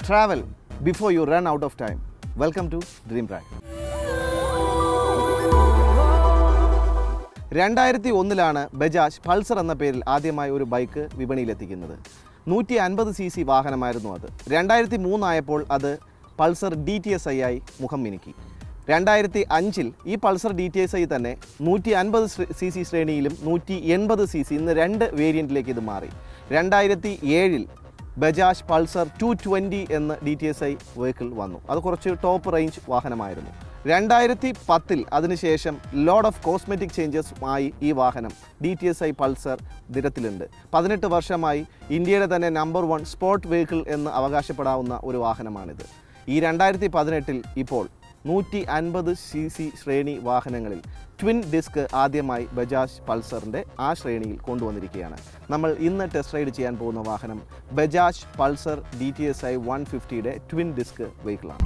travel before you run out of time. Welcome to Dream Ride. രണ്ടായിരത്തി ഒന്നിലാണ് Bajaj Pulsar എന്ന പേരിൽ ആദ്യമായി ഒരു ബൈക്ക് വിപണിയിലെത്തിക്കുന്നത് നൂറ്റി അൻപത് സി സി വാഹനമായിരുന്നു അത് രണ്ടായിരത്തി മൂന്നായപ്പോൾ അത് Pulsar D T S I ആയി മുഖം മിനുക്കി രണ്ടായിരത്തി അഞ്ചിൽ ഈ Pulsar D T S I തന്നെ നൂറ്റി അൻപത് സി സി ശ്രേണിയിലും നൂറ്റി എൺപത് സി സി ഇന്ന് രണ്ട് വേരിയൻറ്റിലേക്ക് ഇത് മാറി രണ്ടായിരത്തി ഏഴിൽ ബജാജ് പൾസർ ടു ട്വൻറ്റി എന്ന D T S I vehicle വന്നു അത് കുറച്ച് ടോപ്പ് റേഞ്ച് വാഹനമായിരുന്നു രണ്ടായിരത്തി പത്തിൽ അതിനുശേഷം ലോഡ് ഓഫ് കോസ്മെറ്റിക് ചേഞ്ചസ് ആയി ഈ വാഹനം D T S I Pulsar നിരത്തിലുണ്ട് പതിനെട്ട് വർഷമായി ഇന്ത്യയുടെ തന്നെ നമ്പർ വൺ സ്പോർട്ട് വെഹിക്കിൾ എന്ന് അവകാശപ്പെടാവുന്ന ഒരു വാഹനമാണിത് ഈ രണ്ടായിരത്തി പതിനെട്ടിൽ ഇപ്പോൾ നൂറ്റി അൻപത് സി സി ശ്രേണി വാഹനങ്ങളിൽ ട്വിൻ ഡിസ്ക് ആദ്യമായി ബജാജ് പൾസറിൻ്റെ ആ ശ്രേണിയിൽ കൊണ്ടുവന്നിരിക്കുകയാണ് നമ്മൾ ഇന്ന് ടെസ്റ്റ് റൈഡ് ചെയ്യാൻ പോകുന്ന വാഹനം Bajaj Pulsar D T S I one ഫിഫ്റ്റിയുടെ ട്വിൻ ഡിസ്ക് വെഹിക്കിളാണ്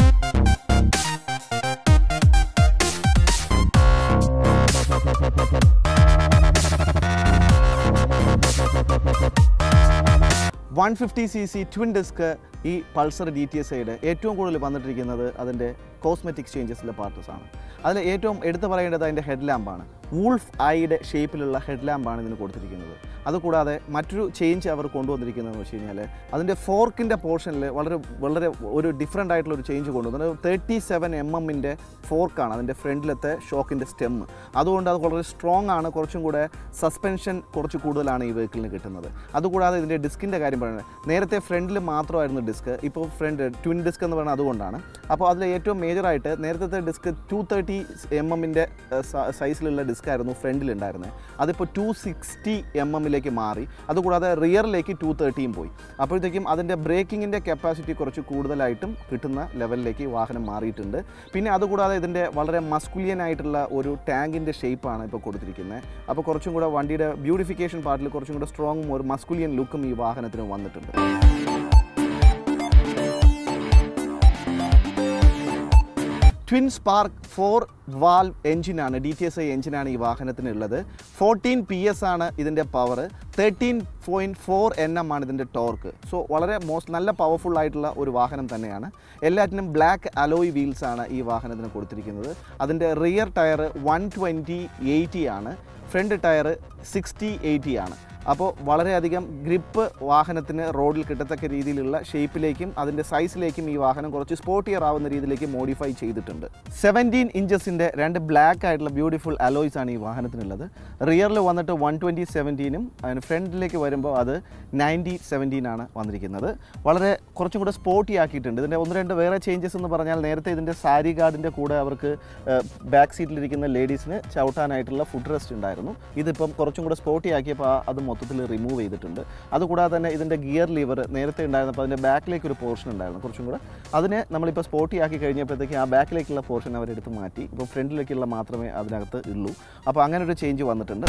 one fifty C C twin disc ഈ പൾസർ ഡി ടി എസ് ഐയുടെ ഏറ്റവും കൂടുതൽ വന്നിട്ടിരിക്കുന്നത് അതിൻ്റെ കോസ്മെറ്റിക് ചേഞ്ചസിലെ പാർട്ടസ് ആണ് അതിൽ ഏറ്റവും എടുത്തു പറയേണ്ടത് അതിൻ്റെ ഹെഡ് ലാമ്പാണ് വൂൾഫ് ഐയുടെ ഷേപ്പിലുള്ള ഹെഡ് ലാമ്പാണ് ഇതിന് കൊടുത്തിരിക്കുന്നത് അതുകൂടാതെ മറ്റൊരു ചേഞ്ച് അവർ കൊണ്ടുവന്നിരിക്കുന്നതെന്ന് വെച്ച് കഴിഞ്ഞാൽ അതിൻ്റെ ഫോർക്കിൻ്റെ പോർഷനിൽ വളരെ വളരെ ഒരു ഡിഫറെൻ്റ് ആയിട്ടുള്ള ഒരു ചേഞ്ച് കൊണ്ടുവന്നു തേർട്ടി സെവൻ എം എമ്മിൻ്റെ ഫോർക്കാണ് അതിൻ്റെ ഫ്രണ്ടിലത്തെ ഷോക്കിൻ്റെ സ്റ്റെം അതുകൊണ്ട് അത് വളരെ സ്ട്രോങ് ആണ് കുറച്ചും കൂടെ സസ്പെൻഷൻ കുറച്ച് കൂടുതലാണ് ഈ വെഹിക്കിളിന് കിട്ടുന്നത് അതുകൂടാതെ ഇതിൻ്റെ ഡിസ്കിൻ്റെ കാര്യം പറയുന്നത് നേരത്തെ ഫ്രണ്ടിൽ മാത്രമായിരുന്നു ഡിസ്ക് ഇപ്പോൾ ഫ്രണ്ട് ട്വിൻ ഡിസ്ക് എന്ന് പറയുന്നത് അതുകൊണ്ടാണ് അപ്പോൾ അതിൽ ഏറ്റവും മേജറായിട്ട് നേരത്തെ ഡിസ്ക് ടു തേർട്ടി എം എമ്മിൻ്റെ സൈസിലുള്ള ഡിസ്ക് ആയിരുന്നു ഫ്രണ്ടിലുണ്ടായിരുന്നത് അതിപ്പോൾ ടു സിക്സ്റ്റി എം എമ്മിലേക്ക് മാറി അതുകൂടാതെ റിയറിലേക്ക് ടു തേർട്ടിയും പോയി അപ്പോഴത്തേക്കും അതിൻ്റെ ബ്രേക്കിങ്ങിൻ്റെ കപ്പാസിറ്റി കുറച്ച് കൂടുതലായിട്ടും കിട്ടുന്ന ലെവലിലേക്ക് വാഹനം മാറിയിട്ടുണ്ട് പിന്നെ അതുകൂടാതെ ഇതിൻ്റെ വളരെ മസ്കുലിയൻ ആയിട്ടുള്ള ഒരു ടാങ്കിൻ്റെ ഷേപ്പാണ് ഇപ്പോൾ കൊടുത്തിരിക്കുന്നത് അപ്പോൾ കുറച്ചും കൂടെ വണ്ടിയുടെ ബ്യൂട്ടിഫിക്കേഷൻ പാർട്ടിൽ കുറച്ചും കൂടെ സ്ട്രോങ്ങും ഒരു മസ്കുലിയൻ ലുക്കും ഈ വാഹനത്തിന് വന്നിട്ടുണ്ട് ട്വിൻ സ്പാർക്ക് ഫോർ വാൽവ് എഞ്ചിനാണ് ഡി ടി എസ് ഐ എഞ്ചിനാണ് ഈ വാഹനത്തിനുള്ളത് ഫോർട്ടീൻ പി എസ് ആണ് ഇതിൻ്റെ power thirteen point four N M ആണ് ഇതിൻ്റെ ടോർക്ക് സോ വളരെ മോസ്റ്റ് നല്ല പവർഫുൾ ആയിട്ടുള്ള ഒരു വാഹനം തന്നെയാണ് എല്ലാറ്റിനും ബ്ലാക്ക് അലോയ് വീൽസ് ആണ് ഈ വാഹനത്തിന് കൊടുത്തിരിക്കുന്നത് അതിൻ്റെ rear tyre one twenty eighty ആണ് ഫ്രണ്ട് ടയർ സിക്സ്റ്റി എയ്റ്റി ആണ് അപ്പോൾ വളരെയധികം ഗ്രിപ്പ് വാഹനത്തിന് റോഡിൽ കിട്ടത്തക്ക രീതിയിലുള്ള ഷേപ്പിലേക്കും അതിൻ്റെ സൈസിലേക്കും ഈ വാഹനം കുറച്ച് സ്പോർട്ടിയർ ആവുന്ന രീതിയിലേക്ക് മോഡിഫൈ ചെയ്തിട്ടുണ്ട് സെവൻറ്റീൻ ഇഞ്ചസിൻ്റെ രണ്ട് ബ്ലാക്ക് ആയിട്ടുള്ള ബ്യൂട്ടിഫുൾ അലോയ്സ് ആണ് ഈ വാഹനത്തിനുള്ളത് റിയറിൽ വന്നിട്ട് വൺ ട്വൻറ്റി സെവൻറ്റീനും അതിന് ഫ്രണ്ടിലേക്ക് വരുമ്പോൾ അത് നയൻറ്റി സെവൻറ്റീൻ ആണ് വന്നിരിക്കുന്നത് വളരെ കുറച്ചും കൂടെ സ്പോർട്ടി ആക്കിയിട്ടുണ്ട് ഇതിൻ്റെ ഒന്ന് രണ്ട് വേറെ ചേഞ്ചസ് എന്ന് പറഞ്ഞാൽ നേരത്തെ ഇതിൻ്റെ സാരി ഗാർഡിൻ്റെ കൂടെ അവർക്ക് ബാക്ക് സീറ്റിലിരിക്കുന്ന ലേഡീസിന് ചവിട്ടാനായിട്ടുള്ള ഫുഡ് റെസ്റ്റ് ഉണ്ടായിരുന്നു ഇതിപ്പം കുറച്ചും കൂടെ സ്പോർട്ടി ആക്കിയപ്പോൾ ആ- അത് മൊത്തത്തിൽ റിമൂവ് ചെയ്തിട്ടുണ്ട് അതുകൂടാതെ തന്നെ ഇതിൻ്റെ ഗിയർ ലിവർ നേരത്തെ ഉണ്ടായിരുന്നപ്പോൾ അതിൻ്റെ ബാക്കിലേക്ക് ഒരു പോർഷൻ ഉണ്ടായിരുന്നു കുറച്ചും കൂടെ അതിനെ നമ്മളിപ്പോൾ സ്പോർട്ടി ആക്കി കഴിഞ്ഞപ്പോഴത്തേക്ക് ആ ബാക്കിലേക്കുള്ള പോർഷൻ അവരെടുത്ത് മാറ്റി ഇപ്പോൾ ഫ്രണ്ടിലേക്കുള്ള മാത്രമേ അതിനകത്ത് ഉള്ളൂ അപ്പോൾ അങ്ങനെ ഒരു ചേഞ്ച് വന്നിട്ടുണ്ട്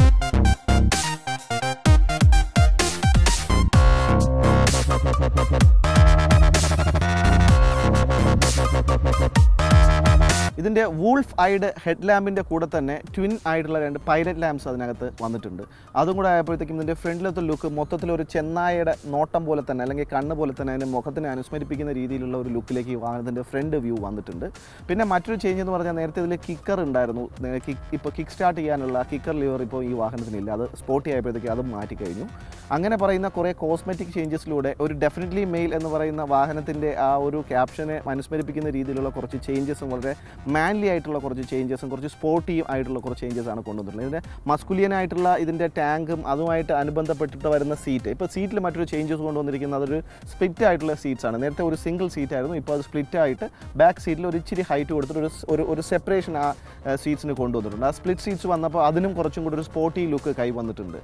ഇതിൻ്റെ വൂൾഫ് ഐഡ് ഹെഡ് ലാമ്പിൻ്റെ കൂടെ തന്നെ ട്വിൻ ആയിട്ടുള്ള രണ്ട് പൈലറ്റ് ലാമ്പ്സ് അതിനകത്ത് വന്നിട്ടുണ്ട് അതും കൂടെ ആയപ്പോഴത്തേക്കും ഇതിൻ്റെ ഫ്രണ്ടിലത്തെ ലുക്ക് മൊത്തത്തിൽ ഒരു ചെന്നായയുടെ നോട്ടം പോലെ തന്നെ അല്ലെങ്കിൽ കണ്ണ് പോലെ തന്നെ അതിൻ്റെ മുഖത്തിനെ അനുസ്മരിപ്പിക്കുന്ന രീതിയിലുള്ള ഒരു ലുക്കിലേക്ക് ഈ വാഹനത്തിൻ്റെ ഫ്രണ്ട് വ്യൂ വന്നിട്ടുണ്ട് പിന്നെ മറ്റൊരു ചേഞ്ച് എന്ന് പറഞ്ഞാൽ നേരത്തെ ഇതിൽ കിക്കർ ഉണ്ടായിരുന്നു കിക്ക് ഇപ്പോൾ കിക്ക് സ്റ്റാർട്ട് ചെയ്യാനുള്ള കിക്കർ ലിവർ ഇപ്പോൾ ഈ വാഹനത്തിനില്ല അത് സ്പോട്ടി ആയപ്പോഴത്തേക്ക് അത് മാറ്റി കഴിഞ്ഞു അങ്ങനെ പറയുന്ന കുറേ കോസ്മെറ്റിക് ചേഞ്ചസിലൂടെ ഒരു ഡെഫിനറ്റ്ലി മെയിൽ എന്ന് പറയുന്ന വാഹനത്തിൻ്റെ ആ ഒരു ക്യാപ്ഷനെ അനുസ്മരിപ്പിക്കുന്ന രീതിയിലുള്ള കുറച്ച് ചേഞ്ചസും വളരെ മാൻലി ആയിട്ടുള്ള കുറച്ച് ചേഞ്ചസും കുറച്ച് സ്പോർട്ടിയും ആയിട്ടുള്ള കുറച്ച് ചേഞ്ചസ് ആണ് കൊണ്ടുവന്നിട്ടുള്ളത് ഇതിൻ്റെ മസ്കുലിയൻ ആയിട്ടുള്ള ഇതിൻ്റെ ടാങ്കും അതുമായിട്ട് അനുബന്ധപ്പെട്ടിട്ട് വരുന്ന സീറ്റ് ഇപ്പോൾ സീറ്റിൽ മറ്റൊരു ചേഞ്ചസ് കൊണ്ടുവന്നിരിക്കുന്നത് അതൊരു സ്പ്ലിറ്റ് ആയിട്ടുള്ള സീറ്റ്സ് ആണ് നേരത്തെ ഒരു സിംഗിൾ സീറ്റ് ആയിരുന്നു ഇപ്പോൾ അത് സ്പ്ലിറ്റ് ആയിട്ട് ബാക്ക് സീറ്റിൽ ഒരു ഇച്ചിരി ഹൈറ്റ് കൊടുത്തിട്ട് ഒരു സ്- ഒരു ഒരു സെപ്പറേഷൻ ആ സീറ്റ്സിന് കൊണ്ടുവന്നിട്ടുണ്ട് ആ സ്പ്ലിറ്റ് സീറ്റ്സ് വന്നപ്പോൾ അതിനും കുറച്ചും കൂടി ഒരു സ്പോർട്ടി ലുക്ക് കൈ വന്നിട്ടുണ്ട്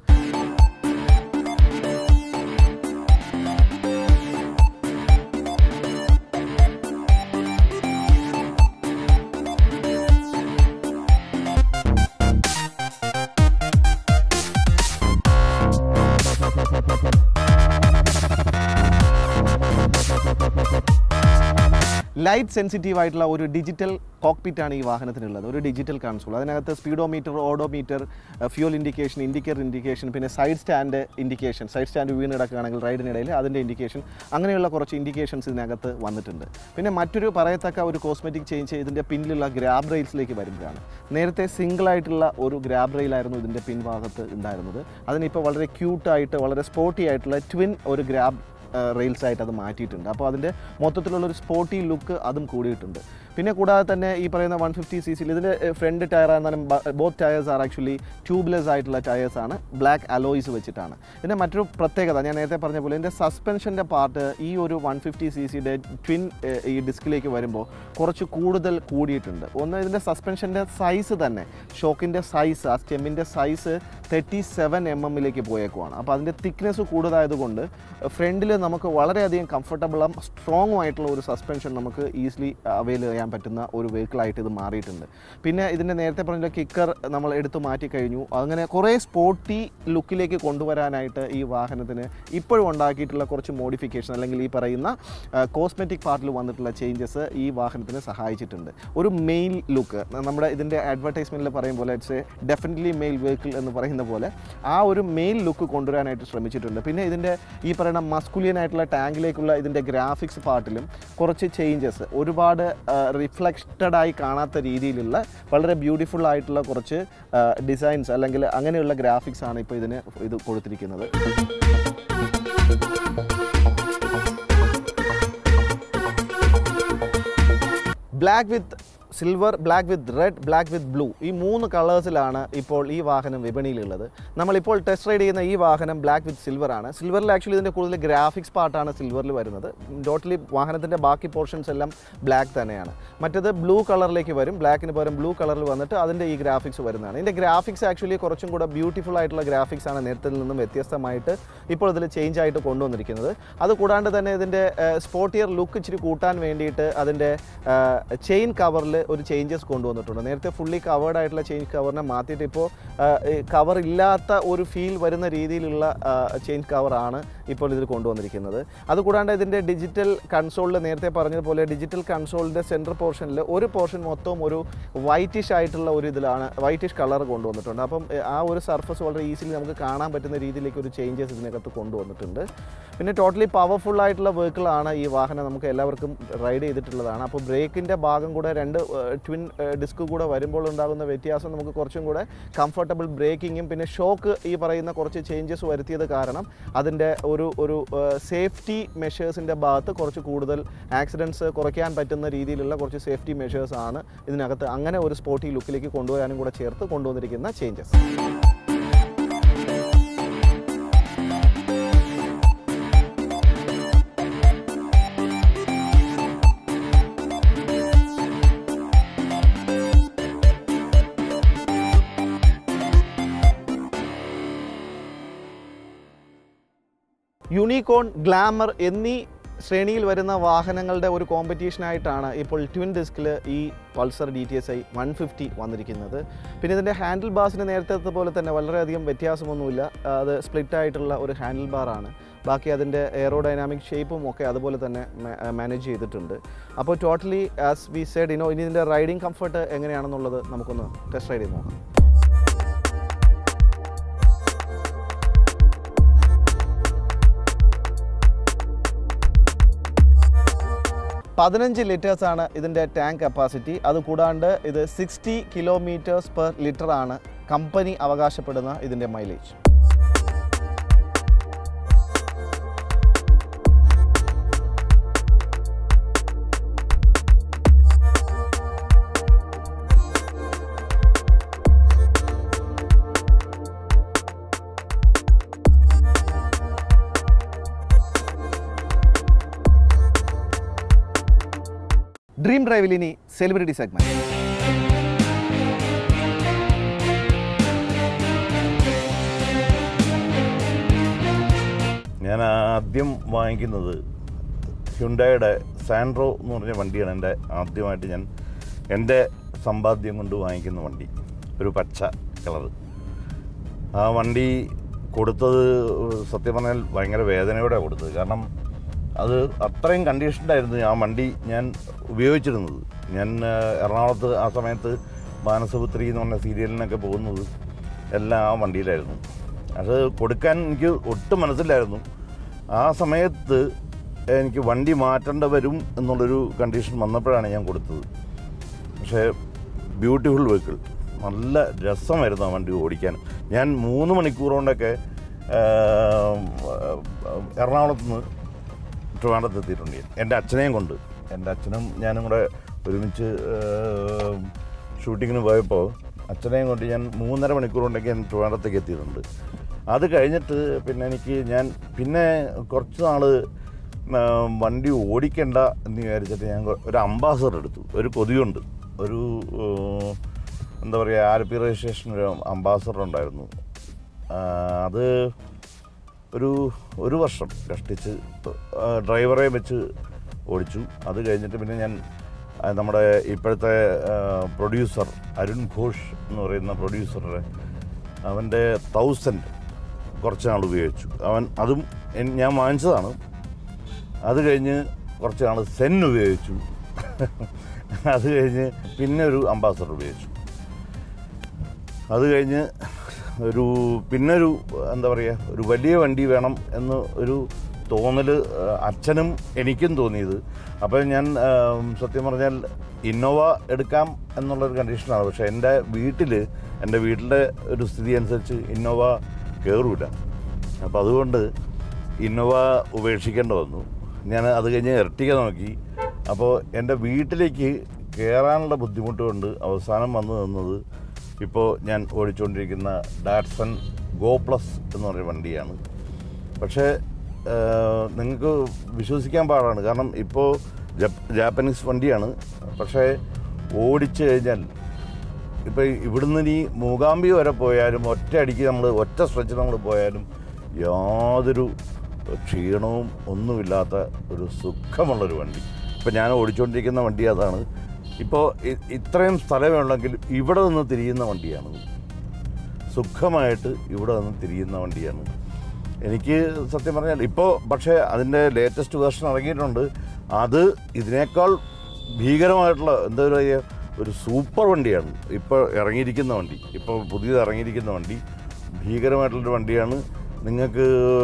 ലൈറ്റ് സെൻസിറ്റീവ് ആയിട്ടുള്ള ഒരു ഡിജിറ്റൽ കോക്പിറ്റ് ആണ് ഈ വാഹനത്തിനുള്ളത് ഒരു ഡിജിറ്റൽ കൺസോൾ അതിനകത്ത് speedometer odometer fuel indication indicator indication പിന്നെ side stand indication side stand വീണ് കിടക്കുകയാണെങ്കിൽ റൈഡിനിടയിൽ അതിൻ്റെ ഇൻഡിക്കേഷൻ അങ്ങനെയുള്ള കുറച്ച് ഇൻഡിക്കേഷൻസ് ഇതിനകത്ത് വന്നിട്ടുണ്ട് പിന്നെ മറ്റൊരു പറയത്തക്ക ഒരു കോസ്മെറ്റിക് ചേഞ്ച് ഇതിൻ്റെ പിന്നിലുള്ള ഗ്രാബ് റെയിൽസിലേക്ക് വരുമ്പോഴാണ് നേരത്തെ സിംഗിൾ ആയിട്ടുള്ള ഒരു ഗ്രാബ് റെയിലായിരുന്നു ഇതിൻ്റെ പിൻഭാഗത്ത് ഉണ്ടായിരുന്നത് അതിനിപ്പോൾ വളരെ ക്യൂട്ടായിട്ട് വളരെ സ്പോർട്ടി ആയിട്ടുള്ള ട്വിൻ ഒരു ഗ്രാബ് റെയിൽസ് ആയിട്ട് അത് മാറ്റിയിട്ടുണ്ട് അപ്പോൾ അതിൻ്റെ മൊത്തത്തിലുള്ള ഒരു സ്പോർട്ടി ലുക്ക് അതും കൂടിയിട്ടുണ്ട് പിന്നെ കൂടാതെ തന്നെ ഈ പറയുന്ന വൺ ഫിഫ്റ്റി സി സിയിൽ ഇതിൻ്റെ ഫ്രണ്ട് ടയർ ആയിരുന്നാലും both tyres are actually tubeless ആയിട്ടുള്ള ടയേഴ്സ് ആണ് ബ്ലാക്ക് അലോയ്സ് വെച്ചിട്ടാണ് ഇതിൻ്റെ മറ്റൊരു പ്രത്യേകത ഞാൻ നേരത്തെ പറഞ്ഞ പോലെ ഇതിൻ്റെ സസ്പെൻഷൻ്റെ പാർട്ട് ഈ ഒരു വൺ ഫിഫ്റ്റി സി സിയുടെ ട്വിൻ ഈ ഡിസ്കിലേക്ക് വരുമ്പോൾ കുറച്ച് കൂടുതൽ കൂടിയിട്ടുണ്ട് ഒന്ന് ഇതിൻ്റെ സസ്പെൻഷൻ്റെ സൈസ് തന്നെ ഷോക്കിൻ്റെ സൈസ് ആ സ്റ്റെമ്മിൻ്റെ സൈസ് തേർട്ടി സെവൻ എം എമ്മിലേക്ക് പോയേക്കുവാണ് അപ്പോൾ അതിൻ്റെ തിക്നെസ് കൂടുതലായതുകൊണ്ട് ഫ്രണ്ടിൽ നമുക്ക് വളരെയധികം കംഫർട്ടബിളും സ്ട്രോങ്ങും ആയിട്ടുള്ള ഒരു സസ്പെൻഷൻ നമുക്ക് ഈസിലി അവൈൽ ചെയ്യാൻ പറ്റുന്ന ഒരു വെഹിക്കിളായിട്ട് ഇത് മാറിയിട്ടുണ്ട് പിന്നെ ഇതിൻ്റെ നേരത്തെ പറഞ്ഞ കിക്കർ നമ്മൾ എടുത്തു മാറ്റി കഴിഞ്ഞു അങ്ങനെ കുറേ സ്പോർട്ടി ലുക്കിലേക്ക് കൊണ്ടുവരാനായിട്ട് ഈ വാഹനത്തിന് ഇപ്പോഴും ഉണ്ടാക്കിയിട്ടുള്ള കുറച്ച് മോഡിഫിക്കേഷൻ അല്ലെങ്കിൽ ഈ പറയുന്ന കോസ്മെറ്റിക് പാർട്ടിൽ വന്നിട്ടുള്ള ചേഞ്ചസ് ഈ വാഹനത്തിന് സഹായിച്ചിട്ടുണ്ട് ഒരു മെയിൽ ലുക്ക് നമ്മുടെ ഇതിൻ്റെ അഡ്വർടൈസ്മെൻറ്റിൽ പറയും പോലെ it's a definitely male vehicle എന്ന് പറയുന്ന പോലെ ആ ഒരു മെയിൽ ലുക്ക് കൊണ്ടുവരാനായിട്ട് ശ്രമിച്ചിട്ടുണ്ട് പിന്നെ ഇതിൻ്റെ ഈ പറയുന്ന മസ്കുലിയൻ ആയിട്ടുള്ള ടാങ്കിലേക്കുള്ള ഇതിൻ്റെ ഗ്രാഫിക്സ് പാർട്ടിലും കുറച്ച് ചേഞ്ചസ് ഒരുപാട് റിഫ്ലക്റ്റഡ് ആയി കാണാത്ത രീതിയിലുള്ള വളരെ ബ്യൂട്ടിഫുൾ ആയിട്ടുള്ള കുറച്ച് ഡിസൈൻസ് അല്ലെങ്കിൽ അങ്ങനെയുള്ള ഗ്രാഫിക്സ് ആണ് ഇപ്പോൾ ഇതിന് ഇത് കൊടുത്തിരിക്കുന്നത് black with silver black with red black with blue ഈ മൂന്ന് കളേഴ്സിലാണ് ഇപ്പോൾ ഈ വാഹനം വിപണിയിലുള്ളത് നമ്മളിപ്പോൾ ടെസ്റ്റ് റൈഡ് ചെയ്യുന്ന ഈ വാഹനം ബ്ലാക്ക് വിത്ത് സിൽവർ ആണ് സിൽവറിൽ ആക്ച്വലി ഇതിൻ്റെ കൂടുതൽ ഗ്രാഫിക്സ് പാർട്ടാണ് സിൽവറിൽ വരുന്നത് ടോട്ടലി വാഹനത്തിൻ്റെ ബാക്കി പോർഷൻസ് എല്ലാം ബ്ലാക്ക് തന്നെയാണ് മറ്റേത് ബ്ലൂ കളറിലേക്ക് വരും ബ്ലാക്കിന് പകരം ബ്ലൂ കളറിൽ വന്നിട്ട് അതിൻ്റെ ഈ ഗ്രാഫിക്സ് വരുന്നതാണ് ഇതിൻ്റെ ഗ്രാഫിക്സ് ആക്ച്വലി കുറച്ചും കൂടെ ബ്യൂട്ടിഫുൾ ആയിട്ടുള്ള ഗ്രാഫിക്സ് ആണ് നേരത്തെ നിന്നും വ്യത്യസ്തമായിട്ട് ഇപ്പോൾ ഇതിൽ ചേഞ്ച് ആയിട്ട് കൊണ്ടുവന്നിരിക്കുന്നത് അത് കൂടാണ്ട് തന്നെ ഇതിൻ്റെ സ്പോർട്ടിയർ ലുക്ക് ഇച്ചിരി കൂട്ടാൻ വേണ്ടിയിട്ട് അതിൻ്റെ ചെയിൻ കവറിൽ ഒരു ചേഞ്ചസ് കൊണ്ടുവന്നിട്ടുണ്ട് നേരത്തെ ഫുള്ളി കവേർഡ് ആയിട്ടുള്ള ചെയിൻ കവറിനെ മാറ്റിയിട്ട് ഇപ്പോൾ കവർ ഇല്ലാത്ത ഒരു ഫീൽ വരുന്ന രീതിയിലുള്ള ചെയിൻ കവറാണ് ഇപ്പോൾ ഇതിൽ കൊണ്ടുവന്നിരിക്കുന്നത് അതുകൂടാണ്ട് ഇതിൻ്റെ ഡിജിറ്റൽ കൺസോളിൽ നേരത്തെ പറഞ്ഞതുപോലെ ഡിജിറ്റൽ കൺസോളിൻ്റെ സെൻറ്റർ പോർഷനിൽ ഒരു പോർഷൻ മൊത്തവും ഒരു വൈറ്റിഷ് ആയിട്ടുള്ള ഒരു ഇതിലാണ് വൈറ്റിഷ് കളർ കൊണ്ടുവന്നിട്ടുണ്ട് അപ്പം എ, ആ ഒരു സർഫസ് വളരെ ഈസിലി നമുക്ക് കാണാൻ പറ്റുന്ന രീതിയിലേക്ക് ഒരു ചേഞ്ചസ് ഇതിനകത്ത് കൊണ്ടുവന്നിട്ടുണ്ട് പിന്നെ ടോട്ടലി പവർഫുൾ ആയിട്ടുള്ള വെഹിക്കിളാണ് ഈ വാഹനം നമുക്ക് എല്ലാവർക്കും റൈഡ് ചെയ്തിട്ടുള്ളതാണ് അപ്പോൾ ബ്രേക്കിൻ്റെ ഭാഗം കൂടെ രണ്ട് ട്വിൻ ഡിസ്ക് കൂടെ വരുമ്പോൾ ഉണ്ടാകുന്ന വ്യത്യാസം നമുക്ക് കുറച്ചും കൂടെ കംഫർട്ടബിൾ ബ്രേക്കിങ്ങും പിന്നെ ഷോക്ക് ഈ പറയുന്ന കുറച്ച് ചേഞ്ചസ് വരുത്തിയത് കാരണം അതിൻ്റെ ഒരു ഒരു സേഫ്റ്റി മെഷേഴ്സിൻ്റെ ഭാഗത്ത് കുറച്ച് കൂടുതൽ ആക്സിഡൻറ്റ്സ് കുറയ്ക്കാൻ പറ്റുന്ന രീതിയിലുള്ള കുറച്ച് സേഫ്റ്റി മെഷേഴ്സ് ആണ് ഇതിനകത്ത് അങ്ങനെ ഒരു സ്പോർട്ടി ലുക്കിലേക്ക് കൊണ്ടുവരാനും കൂടെ ചേർത്ത് കൊണ്ടുവന്നിരിക്കുന്ന ചേഞ്ചസ് യൂണിക്കോൺ ഗ്ലാമർ എന്നീ ശ്രേണിയിൽ വരുന്ന വാഹനങ്ങളുടെ ഒരു കോമ്പറ്റീഷനായിട്ടാണ് ഇപ്പോൾ ട്വിൻ ഡിസ്കിൽ ഈ Pulsar D T S I one fifty വന്നിരിക്കുന്നത് പിന്നെ ഇതിൻ്റെ ഹാൻഡിൽ ബാസിന് നേരത്തെ പോലെ തന്നെ വളരെയധികം വ്യത്യാസമൊന്നുമില്ല അത് സ്പ്ലിറ്റ് ആയിട്ടുള്ള ഒരു ഹാൻഡിൽ ബാറാണ് ബാക്കി അതിൻ്റെ എയറോഡൈനാമിക് ഷേപ്പും ഒക്കെ അതുപോലെ തന്നെ മാനേജ് ചെയ്തിട്ടുണ്ട് അപ്പോൾ ടോട്ടലി ആസ് വി സെഡ് ഇനോ ഇനി ഇതിൻ്റെ റൈഡിങ് കംഫർട്ട് എങ്ങനെയാണെന്നുള്ളത് നമുക്കൊന്ന് ടെസ്റ്റ് റൈഡ് ചെയ്ത് നോക്കാം പതിനഞ്ച് ലിറ്റേഴ്സാണ് ഇതിൻ്റെ ടാങ്ക് കപ്പാസിറ്റി അത് കൂടാണ്ട് ഇത് സിക്സ്റ്റി കിലോമീറ്റേഴ്സ് പെർ ലിറ്റർ ആണ് കമ്പനി അവകാശപ്പെടുന്ന ഇതിൻ്റെ മൈലേജ് ഡ്രീം ഡ്രൈവിൽ ഇനി സെലിബ്രിറ്റി സെഗ്മെന്റ് ഞാൻ ആദ്യം വാങ്ങിക്കുന്നത് ഹ്യുണ്ടായുടെ സാൻഡ്രോ എന്ന് പറഞ്ഞ വണ്ടിയാണ് എൻ്റെ ആദ്യമായിട്ട് ഞാൻ എൻ്റെ സമ്പാദ്യം കൊണ്ട് വാങ്ങിക്കുന്ന വണ്ടി ഒരു പച്ച കളറ് ആ വണ്ടി കൊടുത്തത് സത്യം പറഞ്ഞാൽ ഭയങ്കര വേദനയോടെ കൊടുത്തത് കാരണം അത് അത്രയും കണ്ടീഷൻഡായിരുന്നു ആ വണ്ടി ഞാൻ ഉപയോഗിച്ചിരുന്നത് ഞാൻ ആ, എറണാകുളത്ത് ആ സമയത്ത് മാനസപുത്രി എന്ന് പറഞ്ഞ സീരിയലിനൊക്കെ പോകുന്നത് എല്ലാം ആ വണ്ടിയിലായിരുന്നു അത് കൊടുക്കാൻ എനിക്ക് ഒട്ടും മനസ്സിലായിരുന്നു ആ സമയത്ത് എനിക്ക് വണ്ടി മാറ്റേണ്ട വരും എന്നുള്ളൊരു കണ്ടീഷൻ വന്നപ്പോഴാണ് ഞാൻ കൊടുത്തത് പക്ഷേ ബ്യൂട്ടിഫുൾ വെഹിക്കിൾ നല്ല രസമായിരുന്നു ആ വണ്ടി ഓടിക്കാൻ ഞാൻ മൂന്ന് മണിക്കൂർ കൊണ്ടൊക്കെ ആ, എറണാകുളത്ത് നിന്ന് ട്രിവാൻഡ്രത്ത് എത്തിയിട്ടുണ്ട് ഞാൻ. എൻ്റെ അച്ഛനെയും കൊണ്ട് എൻ്റെ അച്ഛനും ഞാനും കൂടെ ഒരുമിച്ച് ആ, ഷൂട്ടിങ്ങിന് പോയപ്പോൾ അച്ഛനെയും കൊണ്ട് ഞാൻ മൂന്നര മണിക്കൂർ കൊണ്ടൊക്കെ ഞാൻ ട്രിവാൻഡ്രത്തേക്ക് എത്തിയിട്ടുണ്ട് അത് കഴിഞ്ഞിട്ട് പിന്നെ എനിക്ക് ഞാൻ പിന്നെ കുറച്ച് നാൾ വണ്ടി ഓടിക്കണ്ട എന്ന് വിചാരിച്ചിട്ട് ഞാൻ കൊ- ഒരു അംബാസഡർ എടുത്തു ഒരു കൊതിയുണ്ട് ഒരു ഏഹ്, എന്താ പറയുക ആർ പി രജിസ്ട്രേഷൻ ഒരു അംബാസഡർ ഉണ്ടായിരുന്നു ആ, അത് ഒരു ഒരു വർഷം കഷ്ടിച്ച് ആ, ഡ്രൈവറെ വെച്ച് ഓടിച്ചു അത് കഴിഞ്ഞിട്ട് പിന്നെ ഞാൻ ആ, നമ്മുടെ ഇപ്പോഴത്തെ പ്രൊഡ്യൂസർ അരുൺ ഘോഷ് എന്ന് പറയുന്ന പ്രൊഡ്യൂസറുടെ അവൻ്റെ തൗസൻഡ് കുറച്ച് നാൾ ഉപയോഗിച്ചു അവൻ അതും എൻ- ഞാൻ വാങ്ങിച്ചതാണ് അത് കഴിഞ്ഞ് കുറച്ച് നാൾ സെൻ ഉപയോഗിച്ചു അത് കഴിഞ്ഞ് പിന്നെ ഒരു അംബാസഡർ ഉപയോഗിച്ചു അത് കഴിഞ്ഞ് ഒരു പിന്നെ ഒരു എന്താ പറയുക ഒരു വലിയ വണ്ടി വേണം എന്ന് ഒരു തോന്നൽ അച്ഛനും എനിക്കും തോന്നിയത് അപ്പോൾ ഞാൻ ആ, സത്യം പറഞ്ഞാൽ ഇന്നോവ എടുക്കാം എന്നുള്ളൊരു കണ്ടീഷനാണ് പക്ഷേ എൻ്റെ വീട്ടിൽ എൻ്റെ വീട്ടിലെ ഒരു സ്ഥിതി അനുസരിച്ച് ഇന്നോവ കയറൂല അപ്പോൾ അതുകൊണ്ട് ഇന്നോവ ഉപേക്ഷിക്കേണ്ടി വന്നു ഞാൻ അത് കഴിഞ്ഞ് ഇരട്ടിക നോക്കി അപ്പോൾ എൻ്റെ വീട്ടിലേക്ക് കയറാനുള്ള ബുദ്ധിമുട്ട് കൊണ്ട് അവസാനം വന്നു നിന്നത് ഇപ്പോൾ ഞാൻ ഓടിച്ചുകൊണ്ടിരിക്കുന്ന ഡാറ്റ്സൺ ഗോ പ്ലസ് എന്ന് പറയുന്ന വണ്ടിയാണ് പക്ഷേ നിങ്ങൾക്ക് വിശ്വസിക്കാൻ പാടാണ് കാരണം ഇപ്പോൾ ജപ് ജാപ്പനീസ് വണ്ടിയാണ് പക്ഷേ ഓടിച്ചു കഴിഞ്ഞാൽ ഇപ്പോൾ ഇവിടുന്ന് ഇനി മൂകാംബി വരെ പോയാലും ഒറ്റ അടിക്ക് നമ്മൾ ഒറ്റ സ്ട്രെച്ചിൽ നമ്മൾ പോയാലും യാതൊരു ക്ഷീണവും ഒന്നുമില്ലാത്ത ഒരു സുഖമുള്ളൊരു വണ്ടി ഇപ്പം ഞാൻ ഓടിച്ചുകൊണ്ടിരിക്കുന്ന വണ്ടി അതാണ് ഇപ്പോൾ ഇ- ഇത്രയും സ്ഥലമുണ്ടെങ്കിൽ ഇവിടെ നിന്ന് തിരിയുന്ന വണ്ടിയാണ് സുഖമായിട്ട് ഇവിടെ നിന്ന് തിരിയുന്ന വണ്ടിയാണ് എനിക്ക് സത്യം പറഞ്ഞാൽ ഇപ്പോൾ പക്ഷേ അതിൻ്റെ ലേറ്റസ്റ്റ് വേർഷൻ ഇറങ്ങിയിട്ടുണ്ട് അത് ഇതിനേക്കാൾ ഭീകരമായിട്ടുള്ള എന്താ പറയുക ഒരു സൂപ്പർ വണ്ടിയാണ് ഇപ്പോൾ ഇറങ്ങിയിരിക്കുന്ന വണ്ടി ഇപ്പോൾ പുതിയത് ഇറങ്ങിയിരിക്കുന്ന വണ്ടി ഭീകരമായിട്ടുള്ളൊരു വണ്ടിയാണ് നിങ്ങൾക്ക്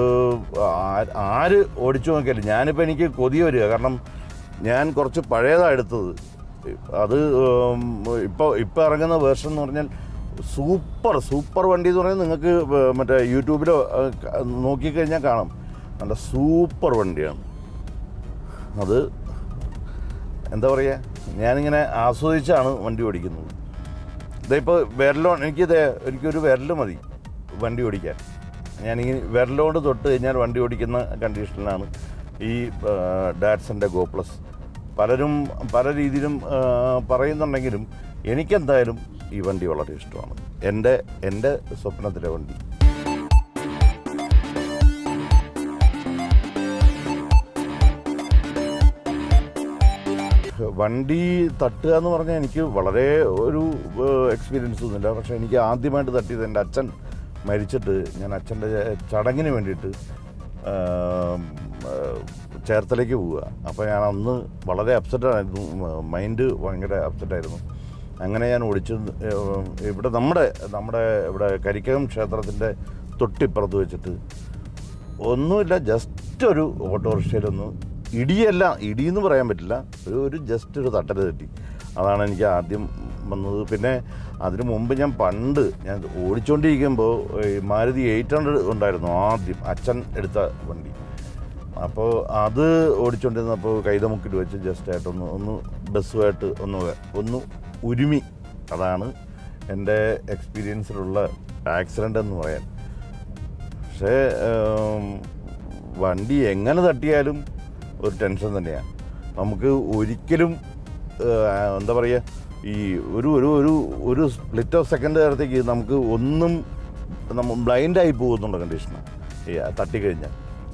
ആ- ആര് ഓടിച്ചു നോക്കിയാലും ഞാനിപ്പോൾ എനിക്ക് കൊതി വരിക കാരണം ഞാൻ കുറച്ച് പഴയതാണ് എടുത്തത് അത് ഇപ്പോൾ ഇപ്പോൾ ഇറങ്ങുന്ന വേർഷൻ എന്ന് പറഞ്ഞാൽ സൂപ്പർ സൂപ്പർ വണ്ടി എന്ന് പറയുന്നത് നിങ്ങൾക്ക് വ- മറ്റേ യൂട്യൂബിലോ ഏഹ്, ക- നോക്കിക്കഴിഞ്ഞാൽ കാണാം നല്ല സൂപ്പർ വണ്ടിയാണ് അത് എന്താ പറയുക ഞാനിങ്ങനെ ആസ്വദിച്ചാണ് വണ്ടി ഓടിക്കുന്നത് ഇതിപ്പോൾ വിരലോ എനിക്കിത് എനിക്കൊരു വിരൽ മതി വണ്ടി ഓടിക്കാൻ ഞാനിങ്ങനെ വിരലോട് തൊട്ട് കഴിഞ്ഞാൽ വണ്ടി ഓടിക്കുന്ന കണ്ടീഷനിലാണ് ഈ ഡാറ്റ്സൻ്റെ ഗോ പ്ലസ് പലരും പല രീതിയിലും ആ, പറയുന്നുണ്ടെങ്കിലും എനിക്കെന്തായാലും ഈ വണ്ടി വളരെ ഇഷ്ടമാണ് എൻ്റെ എൻ്റെ സ്വപ്നത്തിലെ വണ്ടി വണ്ടി തട്ടുക എന്ന് പറഞ്ഞാൽ എനിക്ക് വളരെ ഒരു എക്സ്പീരിയൻസ് ഒന്നുമില്ല പക്ഷേ എനിക്ക് ആദ്യമായിട്ട് തട്ടിയത് എൻ്റെ അച്ഛൻ മരിച്ചിട്ട് ഞാൻ അച്ഛൻ്റെ ചടങ്ങിന് വേണ്ടിയിട്ട് ആം, ആ, ചേർത്തലേക്ക് പോവുക അപ്പോൾ ഞാൻ അന്ന് വളരെ അപ്സെറ്റ് ആയിരുന്നു മൈൻഡ് ഭയങ്കര അപ്സെറ്റ് ആയിരുന്നു അങ്ങനെ ഞാൻ ഓടിച്ചു ഏഹ്, ഇവിടെ നമ്മുടെ നമ്മുടെ ഇവിടെ കരിക്കകം ക്ഷേത്രത്തിൻ്റെ തൊട്ടിപ്പുറത്ത് വെച്ചിട്ട് ഒന്നുമില്ല ജസ്റ്റ് ഒരു ഓട്ടോറിക്ഷയിലൊന്ന് ഇടിയല്ല ഇടിയെന്ന് പറയാൻ പറ്റില്ല ഒരു ഒരു ജസ്റ്റ് ഒരു തട്ടൽ തെറ്റി അതാണ് എനിക്ക് ആദ്യം വന്നത് പിന്നെ അതിനു മുമ്പ് ഞാൻ പണ്ട് ഞാൻ ഓടിച്ചുകൊണ്ടിരിക്കുമ്പോൾ ഈ മാരുതി എയ്റ്റ് ഹൺഡ്രഡ് ഉണ്ടായിരുന്നു ആദ്യം അച്ഛൻ എടുത്ത വണ്ടി അപ്പോൾ അത് ഓടിച്ചുകൊണ്ടിരുന്നപ്പോൾ കൈതമുക്കിൽ വെച്ച് ജസ്റ്റ് ആയിട്ടൊന്ന് ഒന്ന് ബസ്സുമായിട്ട് ഒന്ന് വേ- ഒന്ന് ഉരുമി അതാണ് എൻ്റെ എക്സ്പീരിയൻസിലുള്ള ആക്സിഡൻ്റ് എന്ന് പറയാൻ പക്ഷേ ഉം, വണ്ടി എങ്ങനെ തട്ടിയാലും ഒരു ടെൻഷൻ തന്നെയാണ് നമുക്ക് ഒരിക്കലും ഏഹ്, എന്താ പറയുക ഈ ഒരു ഒരു ഒരു ഒരു സ്പ്ലിറ്റ് ഓഫ് സെക്കൻഡ് നേരത്തേക്ക് നമുക്ക് ഒന്നും നമ്മൾ ബ്ലൈൻഡായി പോകുന്നുള്ള കണ്ടീഷനാണ് ഈ തട്ടിക്കഴിഞ്ഞാൽ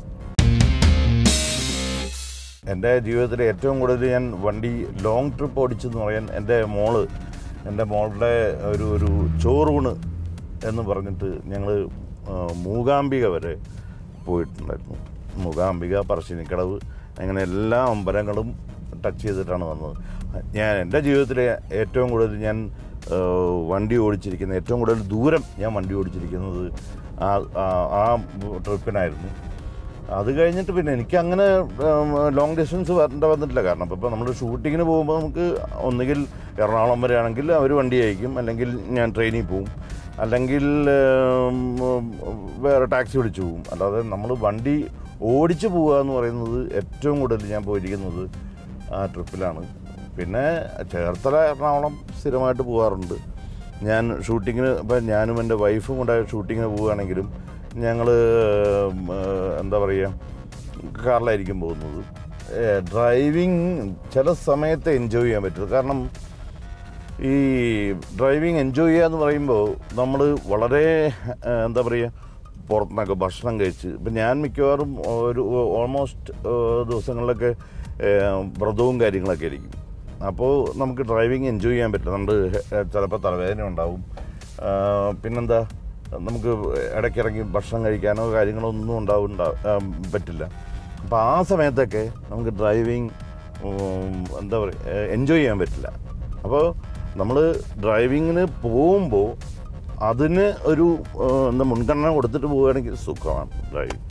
എൻ്റെ ജീവിതത്തിൽ ഏറ്റവും കൂടുതൽ ഞാൻ വണ്ടി ലോങ് ട്രിപ്പ് ഓടിച്ചെന്ന് പറയാൻ എൻ്റെ മോള് എൻ്റെ മോളുടെ ഒരു ഒരു ചോറൂണ് എന്ന് പറഞ്ഞിട്ട് ഞങ്ങൾ മൂകാംബിക വരെ പോയിട്ടുണ്ടായിരുന്നു മൂകാംബിക പറശ്ശിനിക്കടവ് അങ്ങനെ എല്ലാ അമ്പലങ്ങളും ടച്ച് ചെയ്തിട്ടാണ് വന്നത് ഞാൻ എൻ്റെ ജീവിതത്തിലെ ഏറ്റവും കൂടുതൽ ഞാൻ ഏഹ്, വണ്ടി ഓടിച്ചിരിക്കുന്ന ഏറ്റവും കൂടുതൽ ദൂരം ഞാൻ വണ്ടി ഓടിച്ചിരിക്കുന്നത് ആ ആ- ആ ട്രിപ്പിനായിരുന്നു അത് കഴിഞ്ഞിട്ട് പിന്നെ എനിക്ക് അങ്ങനെ ലോങ് ഡിസ്റ്റൻസ് വരേണ്ട വന്നിട്ടില്ല കാരണം ഇപ്പോൾ നമ്മൾ ഷൂട്ടിങ്ങിന് പോകുമ്പോൾ നമുക്ക് ഒന്നുകിൽ എറണാകുളം വരെ ആണെങ്കിൽ അവർ വണ്ടി അയക്കും അല്ലെങ്കിൽ ഞാൻ ട്രെയിനിൽ പോവും അല്ലെങ്കിൽ ഉം, വേറെ ടാക്സി വിളിച്ചു പോവും അല്ലാതെ നമ്മൾ വണ്ടി ഓടിച്ചു പോവുക എന്ന് പറയുന്നത് ഏറ്റവും കൂടുതൽ ഞാൻ പോയിരിക്കുന്നത് ആ ട്രിപ്പിലാണ് പിന്നെ ചേർത്തല എറണാകുളം സ്ഥിരമായിട്ട് പോകാറുണ്ട് ഞാൻ ഷൂട്ടിങ്ങിന് ഇപ്പം ഞാനും എൻ്റെ വൈഫും കൂടെ ഷൂട്ടിങ്ങിന് പോവുകയാണെങ്കിലും ഞങ്ങൾ എന്താ പറയുക കാറിലായിരിക്കും പോകുന്നത് ഡ്രൈവിങ് ചില സമയത്ത് എൻജോയ് ചെയ്യാൻ പറ്റും കാരണം ഈ ഡ്രൈവിംഗ് എൻജോയ് ചെയ്യുക എന്ന് പറയുമ്പോൾ നമ്മൾ വളരെ ആ, എന്താ പറയുക പുറത്തുനിന്നൊക്കെ ഭക്ഷണം കഴിച്ച് ഇപ്പം ഞാൻ മിക്കവാറും ഒരു ഓൾമോസ്റ്റ് ദിവസങ്ങളിലൊക്കെ ആ, വ്രതവും കാര്യങ്ങളൊക്കെ ആയിരിക്കും അപ്പോൾ നമുക്ക് ഡ്രൈവിംഗ് എൻജോയ് ചെയ്യാൻ പറ്റും നമ്മൾ ചിലപ്പോൾ തലവേദന ഉണ്ടാവും ആ, പിന്നെന്താ നമുക്ക് ഇടയ്ക്കിറങ്ങി ഭക്ഷണം കഴിക്കാനോ കാര്യങ്ങളോ ഒന്നും ഉണ്ടാവും പറ്റില്ല അപ്പോൾ ആ സമയത്തൊക്കെ നമുക്ക് ഡ്രൈവിംഗ് എന്താ പറയുക എൻജോയ് ചെയ്യാൻ പറ്റില്ല അപ്പോൾ നമ്മൾ ഡ്രൈവിങ്ങിന് പോകുമ്പോൾ അതിന് ഒരു ആ, എന്താ മുൻഗണന കൊടുത്തിട്ട് പോവുകയാണെങ്കിൽ സുഖമാണ് ഡ്രൈവിംഗ്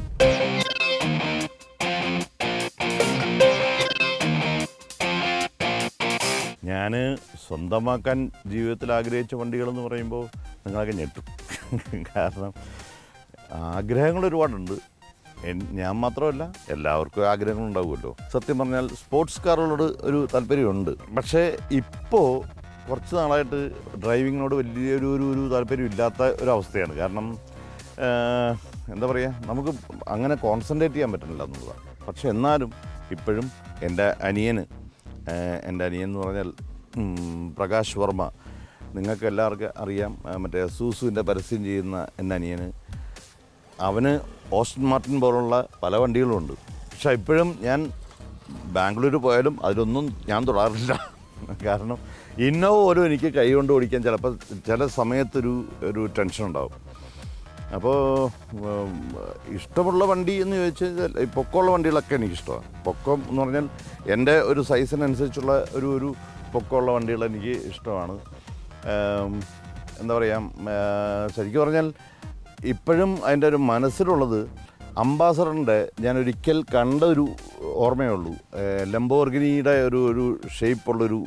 ഞാൻ സ്വന്തമാക്കാൻ ജീവിതത്തിൽ ആഗ്രഹിച്ച വണ്ടികളെന്ന് പറയുമ്പോൾ നിങ്ങളൊക്കെ ഞെട്ടും കാരണം ആഗ്രഹങ്ങൾ ഒരുപാടുണ്ട് എൻ- ഞാൻ മാത്രമല്ല എല്ലാവർക്കും ആഗ്രഹങ്ങൾ ഉണ്ടാവുമല്ലോ സത്യം പറഞ്ഞാൽ സ്പോർട്സ് കാറുകളോട് ഒരു താല്പര്യമുണ്ട് പക്ഷേ ഇപ്പോൾ കുറച്ച് നാളായിട്ട് ഡ്രൈവിങ്ങിനോട് വലിയൊരു ഒരു ഒരു താല്പര്യം ഇല്ലാത്ത ഒരു അവസ്ഥയാണ് കാരണം ആഹ്, എന്താ പറയുക നമുക്ക് അങ്ങനെ കോൺസെൻട്രേറ്റ് ചെയ്യാൻ പറ്റുന്നില്ല എന്നുള്ളതാണ് പക്ഷെ എന്നാലും ഇപ്പോഴും എൻ്റെ അനിയന് ആഹ്, എൻ്റെ അനിയൻ എന്ന് പറഞ്ഞാൽ ഉം, പ്രകാശ് വർമ്മ നിങ്ങൾക്ക് എല്ലാവർക്കും അറിയാം ആ, മറ്റേ സൂസുവിൻ്റെ പരസ്യം ചെയ്യുന്ന എൻ്റെ അനിയന് അവന് ഓസ്റ്റൻ മാർട്ടിൻ പോലുള്ള പല വണ്ടികളുമുണ്ട് പക്ഷെ ഇപ്പോഴും ഞാൻ ബാംഗ്ലൂർ പോയാലും അതിലൊന്നും ഞാൻ തൊടാറില്ല കാരണം ഇന്നോവ പോലും എനിക്ക് കൈ കൊണ്ട് ഓടിക്കാൻ ചിലപ്പോൾ ചില സമയത്തൊരു ഒരു ടെൻഷൻ ഉണ്ടാവും അപ്പോൾ ഉം, ഇഷ്ടമുള്ള വണ്ടി എന്ന് ചോദിച്ചാൽ ഈ പൊക്കമുള്ള വണ്ടികളൊക്കെ എനിക്കിഷ്ടമാണ് പൊക്കം എന്ന് പറഞ്ഞാൽ എൻ്റെ ഒരു സൈസിനനുസരിച്ചുള്ള ഒരു ഒരു പൊക്കമുള്ള വണ്ടികൾ എനിക്ക് ഇഷ്ടമാണ് ഉം, എന്താ പറയുക ശരിക്കും പറഞ്ഞാൽ ഇപ്പോഴും അതിൻ്റെ ഒരു മനസ്സിലുള്ളത് അംബാസഡറിൻ്റെ ഞാൻ ഒരിക്കൽ കണ്ട ഒരു ഓർമ്മയുള്ളൂ ലംബോർഗിനിയുടെ ഒരു ഒരു ഷേപ്പുള്ളൊരു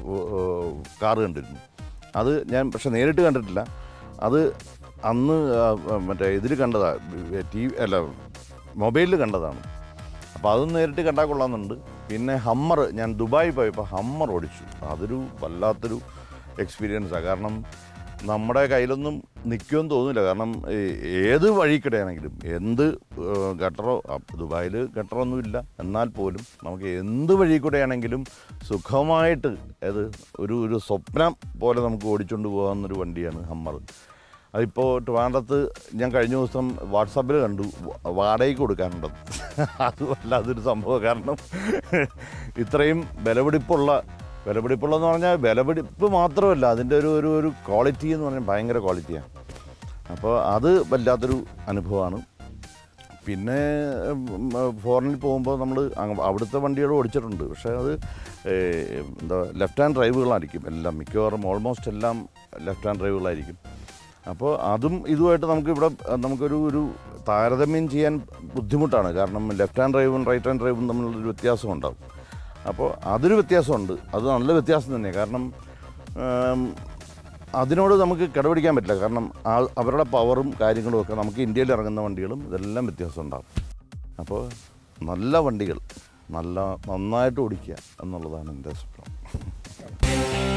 കാറ് കണ്ടിരുന്നു അത് ഞാൻ പക്ഷെ നേരിട്ട് കണ്ടിട്ടില്ല അത് അന്ന് ആ, മറ്റേ ഇതിൽ കണ്ടതാ ടി വി അല്ല മൊബൈലിൽ കണ്ടതാണ് അപ്പോൾ അതും നേരിട്ട് കണ്ടാൽ കൊള്ളാമെന്നുണ്ട് പിന്നെ ഹമ്മർ ഞാൻ ദുബായി പോയപ്പോൾ ഹമ്മർ ഓടിച്ചു അതൊരു വല്ലാത്തൊരു എക്സ്പീരിയൻസാണ് കാരണം നമ്മുടെ കയ്യിലൊന്നും നിൽക്കുമെന്ന് തോന്നില്ല കാരണം ഈ- ഏത് വഴിക്കിടെയാണെങ്കിലും എന്ത് ഏഹ്, ഗട്ടറോ അപ്പ് ദുബായിൽ ഗട്ടറൊന്നുമില്ല എന്നാൽ പോലും നമുക്ക് എന്ത് വഴി കൂടെയാണെങ്കിലും സുഖമായിട്ട് അത് ഒരു ഒരു സ്വപ്നം പോലെ നമുക്ക് ഓടിച്ചുകൊണ്ട് പോകാവുന്നൊരു വണ്ടിയാണ് ഹമ്മർ അതിപ്പോൾ ട്രിവാൻഡ്രത്ത് ഞാൻ കഴിഞ്ഞ ദിവസം വാട്സാപ്പിൽ കണ്ടു വ- വാടകയ്ക്ക് കൊടുക്കാനുണ്ടെന്ന് അത് വല്ലാതൊരു സംഭവം കാരണം ഇത്രയും വിലപിടിപ്പുള്ള വിലപിടിപ്പുള്ളതെന്ന് പറഞ്ഞാൽ വിലപിടിപ്പ് മാത്രമല്ല അതിൻ്റെ ഒരു ഒരു ഒരു ക്വാളിറ്റി എന്ന് പറഞ്ഞാൽ ഭയങ്കര ക്വാളിറ്റിയാണ് അപ്പോൾ അത് വല്ലാത്തൊരു അനുഭവമാണ് പിന്നെ ഉം, ഫോറിനിൽ പോകുമ്പോൾ നമ്മൾ അവിടുത്തെ വണ്ടികൾ ഓടിച്ചിട്ടുണ്ട് പക്ഷേ അത് ഏഹ്, എന്താ ലെഫ്റ്റ് ഹാൻഡ് ഡ്രൈവുകളായിരിക്കും എല്ലാം മിക്കവാറും ഓൾമോസ്റ്റ് എല്ലാം ലെഫ്റ്റ് ഹാൻഡ് ഡ്രൈവുകളായിരിക്കും അപ്പോൾ അതും ഇതുമായിട്ട് നമുക്ക് ഇവിടെ നമുക്കൊരു ഒരു താരതമ്യം ചെയ്യാൻ ബുദ്ധിമുട്ടാണ് കാരണം ലെഫ്റ്റ് ഹാൻഡ് ഡ്രൈവും റൈറ്റ് ഹാൻഡ് ഡ്രൈവും തമ്മിലൊരു വ്യത്യാസം ഉണ്ടാവും അപ്പോൾ അതൊരു വ്യത്യാസമുണ്ട് അത് നല്ല വ്യത്യാസം തന്നെയാണ് കാരണം ഉം, അതിനോട് നമുക്ക് കിടപിടിക്കാൻ പറ്റില്ല കാരണം ആ അവരുടെ പവറും കാര്യങ്ങളും ഒക്കെ നമുക്ക് ഇന്ത്യയിൽ ഇറങ്ങുന്ന വണ്ടികളും ഇതെല്ലാം വ്യത്യാസം ഉണ്ടാകും അപ്പോൾ നല്ല വണ്ടികൾ നല്ല നന്നായിട്ട് ഓടിക്കുക എന്നുള്ളതാണ് എൻ്റെ സ്വപ്നം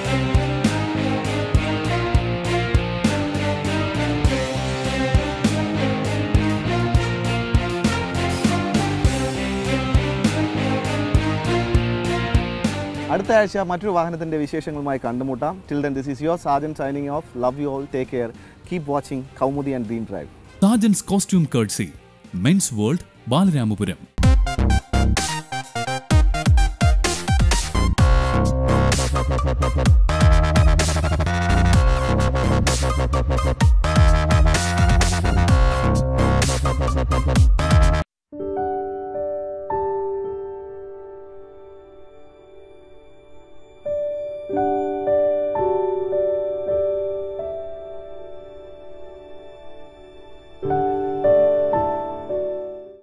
അടുത്ത ആഴ്ച മറ്റൊരു വാഹനത്തിന്റെ വിശേഷങ്ങളുമായി കണ്ടുമുട്ടാം till then this is your Sajan signing off love you all take care keep watching Kaumudi and dream drive Sajan's costume courtesy men's world Balaramapuram